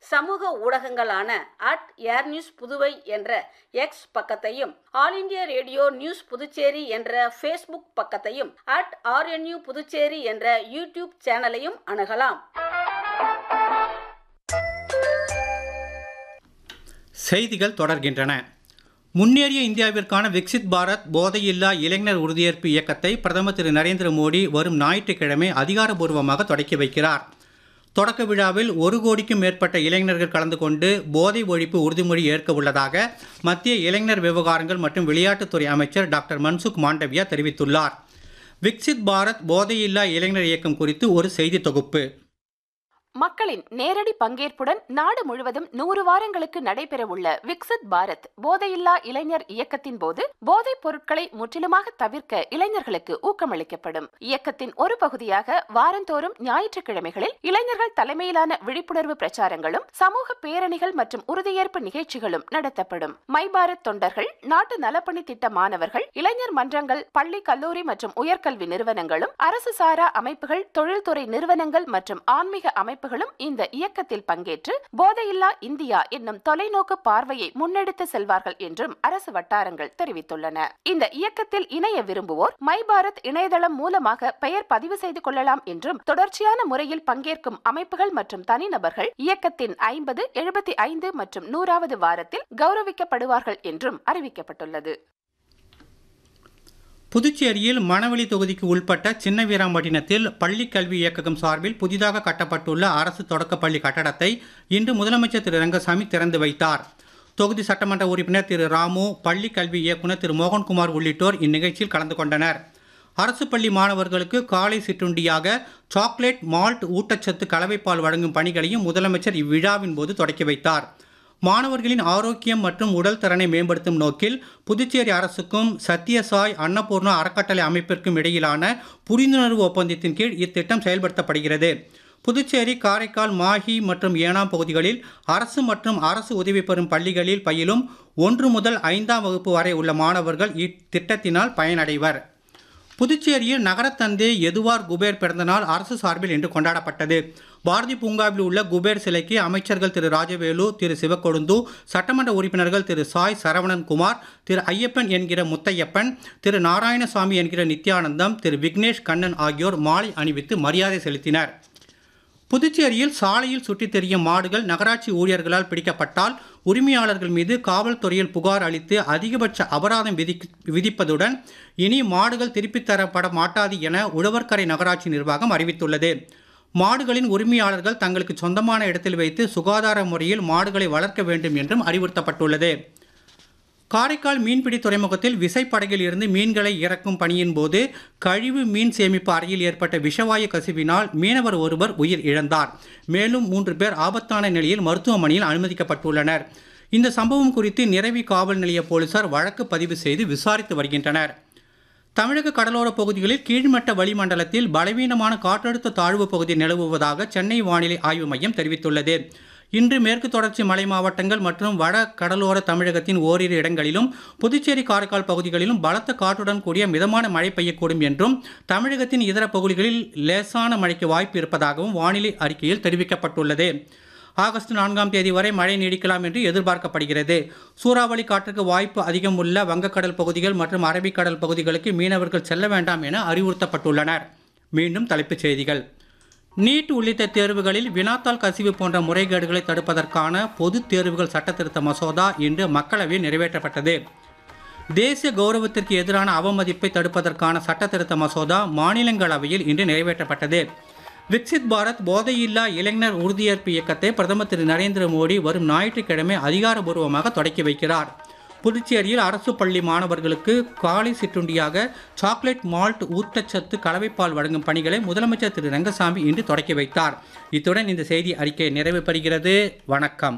சமூக ஊடகங்களான at air news Puduvai என்ற எக்ஸ் பக்கத்தையும் All India Radio News Puducherry என்ற ஃபேஸ்புக் பக்கத்தையும் அட் ஆர்என்யூ புதுச்சேரி என்ற யூடியூப் சேனலையும் அணுகலாம் செய்திகள் தொடர்கின்றன முன்னேறிய இந்தியாவிற்கான விக்சித் பாரத் போதையில்லா இளைஞர் உறுதியேற்பு இயக்கத்தை பிரதமர் திரு நரேந்திர மோடி வரும் ஞாயிற்றுக்கிழமை அதிகாரப்பூர்வமாக தொடக்கி வைக்கிறார் தொடக்க விழாவில் ஒரு கோடிக்கும் மேற்பட்ட இளைஞர்கள் கலந்து கொண்டு போதை ஒழிப்பு உறுதிமொழி ஏற்க உள்ளதாக மத்திய இளைஞர் விவகாரங்கள் மற்றும் விளையாட்டுத்துறை அமைச்சர் டாக்டர் மன்சுக் மாண்டவியா தெரிவித்துள்ளார் விக்சித் பாரத் போதையில்லா இளைஞர் இயக்கம் குறித்து ஒரு செய்தி தொகுப்பு மக்களின் நேரடி பங்கேற்புடன் நாடு முழுவதும் நூறு வாரங்களுக்கு நடைபெறவுள்ள விக்சித் பாரத் போதையில்லா இளைஞர் இயக்கத்தின் போது போதைப் பொருட்களை முற்றிலுமாக தவிர்க்க இளைஞர்களுக்கு ஊக்கமளிக்கப்படும் இயக்கத்தின் ஒரு பகுதியாக வாரந்தோறும் ஞாயிற்றுக்கிழமைகளில் இளைஞர்கள் தலைமையிலான விழிப்புணர்வு பிரச்சாரங்களும் சமூக பேரணிகள் மற்றும் உறுதியேற்பு நிகழ்ச்சிகளும் நடத்தப்படும் மை பாரத் தொண்டர்கள் நாட்டு நலப்பணி திட்ட மாணவர்கள் இளைஞர் மன்றங்கள் பள்ளி கல்லூரி மற்றும் உயர்கல்வி நிறுவனங்களும் அரசு சாரா அமைப்புகள் தொழில்துறை நிறுவனங்கள் மற்றும் ஆன்மீக அமைப்புகளும் இந்த இயக்கத்தில் பங்கேற்று போதையில்லா இந்தியா என்னும் தொலைநோக்கு பார்வையை முன்னெடுத்து செல்வார்கள் என்றும் அரசு வட்டாரங்கள் தெரிவித்துள்ளன இந்த இயக்கத்தில் இணைய விரும்புவோர் மை பாரத் இணையதளம் மூலமாக பெயர் பதிவு செய்து கொள்ளலாம் என்றும் தொடர்ச்சியான முறையில் பங்கேற்கும் அமைப்புகள் மற்றும் தனிநபர்கள் இயக்கத்தின் ஐம்பது எழுபத்தி ஐந்து மற்றும் நூறாவது வாரத்தில் கௌரவிக்கப்படுவார்கள் என்றும் அறிவிக்கப்பட்டுள்ளது புதுச்சேரியில் மணவெளி தொகுதிக்கு உட்பட்ட சின்ன வீராம்பட்டினத்தில் பள்ளி கல்வி இயக்ககம் சார்பில் புதிதாக கட்டப்பட்டுள்ள அரசு தொடக்கப்பள்ளி கட்டடத்தை இன்று முதலமைச்சர் திரு ரங்கசாமி திறந்து வைத்தார் தொகுதி சட்டமன்ற உறுப்பினர் திரு ராமு பள்ளி கல்வி இயக்குனர் திரு மோகன்குமார் உள்ளிட்டோர் இந்நிகழ்ச்சியில் கலந்து கொண்டனர் அரசு பள்ளி மாணவர்களுக்கு காலை சிற்றுண்டியாக சாக்லேட் மால்ட் ஊட்டச்சத்து கலவைப்பால் வழங்கும் பணிகளையும் முதலமைச்சர் இவ்விழாவின் போது தொடக்கி வைத்தார் மாணவர்களின் ஆரோக்கியம் மற்றும் உடல் திறனை மேம்படுத்தும் நோக்கில் புதுச்சேரி அரசுக்கும் சத்யசாய் அன்னபூர்ணா அறக்கட்டளை அமைப்பிற்கும் இடையிலான புரிந்துணர்வு ஒப்பந்தத்தின் கீழ் இத்திட்டம் செயல்படுத்தப்படுகிறது புதுச்சேரி காரைக்கால் மாஹி மற்றும் ஏனாம் பகுதிகளில் அரசு மற்றும் அரசு உதவி பெறும் பள்ளிகளில் பயிலும் ஒன்று முதல் ஐந்தாம் வகுப்பு வரை உள்ள மாணவர்கள் இத்திட்டத்தினால் பயனடைவர் புதுச்சேரியில் நகரத்தந்தை எதுவார் குபேர் பிறந்தநாள் அரசு சார்பில் இன்று கொண்டாடப்பட்டது பாரதி பூங்காவில் உள்ள குபேர் சிலைக்கு அமைச்சர்கள் திரு ராஜவேலு திரு சிவக்கொழுந்து சட்டமன்ற உறுப்பினர்கள் திரு சாய் சரவணன் குமார் திரு ஐயப்பன் என்கிற முத்தையப்பன் திரு நாராயணசாமி என்கிற நித்யானந்தம் திரு விக்னேஷ் கண்ணன் ஆகியோர் மாலை அணிவித்து மரியாதை செலுத்தினர் புதுச்சேரியில் சாலையில் சுற்றித் திரியும் மாடுகள் நகராட்சி ஊழியர்களால் பிடிக்கப்பட்டால் உரிமையாளர்கள் மீது காவல்துறையில் புகார் அளித்து அதிகபட்ச அபராதம் விதி விதிப்பதுடன் இனி மாடுகள் திருப்பித் தரப்பட மாட்டாது என உழவர்கரை நகராட்சி நிர்வாகம் அறிவித்துள்ளது மாடுகளின் உரிமையாளர்கள் தங்களுக்கு சொந்தமான இடத்தில் வைத்து சுகாதார முறையில் மாடுகளை வளர்க்க வேண்டும் என்றும் அறிவுறுத்தப்பட்டுள்ளது காரைக்கால் மீன்பிடி துறைமுகத்தில் விசைப்படகில் இருந்து மீன்களை இறக்கும் பணியின் போது கழிவு மீன் சேமிப்பு அறையில் ஏற்பட்ட விஷவாயு கசிவினால் மீனவர் ஒருவர் உயிர் இழந்தார் மேலும் மூன்று பேர் ஆபத்தான நிலையில் மருத்துவமனையில் அனுமதிக்கப்பட்டுள்ளனர் இந்த சம்பவம் குறித்து நிரவி காவல் நிலைய போலீசார் வழக்கு பதிவு செய்து விசாரித்து வருகின்றனர் தமிழக கடலோர பகுதிகளில் கீழ்மட்ட வளிமண்டலத்தில் பலவீனமான காற்றழுத்த தாழ்வு பகுதி நிலவுவதாக சென்னை வானிலை ஆய்வு மையம் தெரிவித்துள்ளது இன்று மேற்கு தொடர்ச்சி மலை மாவட்டங்கள் மற்றும் வட கடலோர தமிழகத்தின் ஓரிரு இடங்களிலும் புதுச்சேரி காரைக்கால் பகுதிகளிலும் பலத்த காற்றுடன் கூடிய மிதமான மழை பெய்யக்கூடும் என்றும் தமிழகத்தின் இதர பகுதிகளில் லேசான மழைக்கு வாய்ப்பு இருப்பதாகவும் வானிலை அறிக்கையில் தெரிவிக்கப்பட்டுள்ளது ஆகஸ்ட் நான்காம் தேதி வரை மழை நீடிக்கலாம் என்று எதிர்பார்க்கப்படுகிறது சூறாவளி காற்றுக்கு வாய்ப்பு அதிகம் உள்ள வங்கக்கடல் பகுதிகள் மற்றும் அரபிக்கடல் பகுதிகளுக்கு மீனவர்கள் செல்ல வேண்டாம் என அறிவுறுத்தப்பட்டுள்ளனர் மீண்டும் தலைப்புச் செய்திகள் நீட் உள்ளிட்ட தேர்வுகளில் வினாத்தாள் கசிவு போன்ற முறைகேடுகளை தடுப்பதற்கான பொதுத் தேர்வுகள் சட்டத்திருத்த மசோதா இன்று மக்களவையில் நிறைவேற்றப்பட்டது தேசிய கௌரவத்திற்கு எதிரான அவமதிப்பை தடுப்பதற்கான சட்டத்திருத்த மசோதா மாநிலங்களவையில் இன்று நிறைவேற்றப்பட்டது விக்சித் பாரத் போதையில்லா இளைஞர் உறுதியேற்பு இயக்கத்தை பிரதமர் திரு நரேந்திர மோடி வரும் ஞாயிற்றுக்கிழமை அதிகாரபூர்வமாக தொடக்கி வைக்கிறார் புதுச்சேரியில் அரசு பள்ளி மாணவர்களுக்கு காலை சிற்றுண்டியாக சாக்லேட் மால்ட் ஊட்டச்சத்து கலவைப்பால் வழங்கும் பணிகளை முதலமைச்சர் திரு ரங்கசாமி இன்று தொடக்கி வைத்தார் இத்துடன் இந்த செய்தி அறிக்கை நிறைவு பெறுகிறது வணக்கம்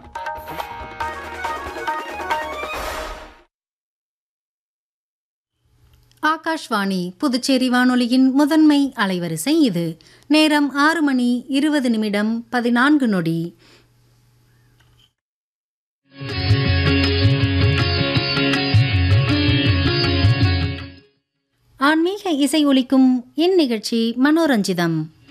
ஆகாஷ்வாணி புதுச்சேரி வானொலியின் முதன்மை அலைவரிசை இது நேரம் ஆறு மணி இருபது நிமிடம் பதினான்கு நொடி ஆன்மீக இசை ஒலிக்கும் இந்நிகழ்ச்சி மனோரஞ்சிதம்